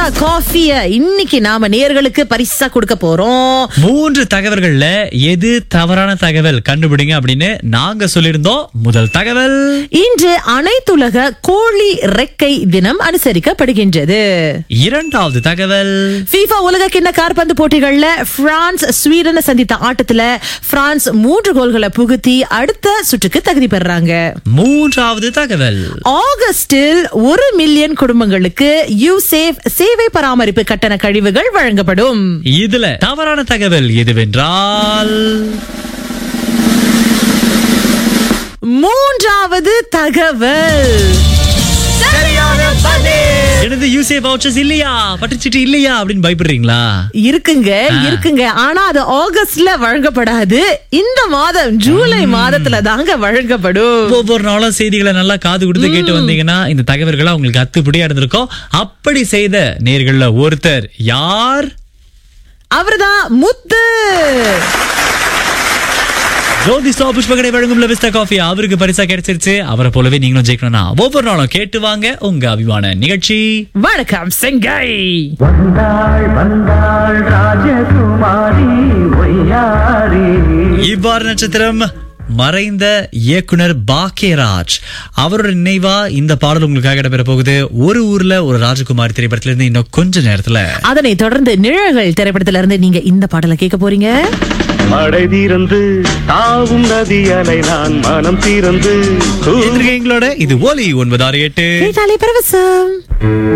காஃபிய இன்னைக்கு நாம நேர்களுக்கு பரிசா கொடுக்க போறோம் மூன்று தகவல்கள்ல எது தவறான தகவல் கண்டுபிடிங்க அப்படின்னு நாங்க சொல்லியிருந்தோம் முதல் தகவல் இன்று அனைத்துலக கோழி ரெக்கை தினம் அனுசரிக்கப்படுகின்றது இரண்டாவது தகவல் FIFA உலக கிண்ண காற்பந்து போட்டிகள்ல பிரான்ஸ் ஸ்வீடனை சந்தித்த ஆட்டத்துல பிரான்ஸ் மூன்று கோல்களை புகுத்தி அடுத்த சுற்றுக்கு தகுதி பெறாங்க மூன்றாவது தகவல் ஆகஸ்டில் ஒரு மில்லியன் குடும்பங்களுக்கு யூசேஃப் சேவை பராமரிப்பு கட்டண கழிவுகள் வழங்கப்படும் இதுல தவறான தகவல் எதுவென்றால் மூன்றாவது தகவல் எனது யூசே வவுச்சர்ஸ் இல்லையா பட்டுச்சிட்டு இல்லையா அப்படின்னு பயப்படுறீங்களா இருக்குங்க இருக்குங்க ஆனா அது ஆகஸ்ட்ல வழங்கப்படாது இந்த மாதம் ஜூலை மாதத்துல தாங்க வழங்கப்படும் ஒவ்வொரு நாளும் செய்திகளை நல்லா காது கொடுத்து கேட்டு வந்தீங்கன்னா இந்த தகவல்களா உங்களுக்கு அத்துப்படியா இருந்திருக்கும் அப்படி செய்த நேர்கள்ல ஒருத்தர் யார் அவர்தான் முத்து ஜோதி ஸ்டா புஷ்பகடை வழங்கும் லவிஸ்டா காஃபி அவருக்கு பரிசா கிடைச்சிருச்சு அவரை போலவே நீங்களும் ஜெயிக்கணும்னா ஒவ்வொரு நாளும் கேட்டு வாங்க உங்க அபிமான நிகழ்ச்சி வணக்கம் செங்கை வந்தாள் வந்தாள் ராஜகுமாரி ஒய்யாரி இவ்வாறு நட்சத்திரம் மறைந்த இயக்குனர் பாக்கியராஜ் அவரோட நினைவா இந்த பாடல் உங்களுக்காக இடம்பெற போகுது ஒரு ஊர்ல ஒரு ராஜகுமாரி திரைப்படத்துல இருந்து இன்னும் கொஞ்ச நேரத்துல அதனை தொடர்ந்து நிழல்கள் திரைப்படத்துல இருந்து நீங்க இந்த பாடலை கேட்க போறீங்க மழை தீரந்து தாவும் நதி அலை நான் மனம் தீரந்து எங்களோட இது ஒலி ஒன்பது ஆறு எட்டு கேட்டாலே பரவசம்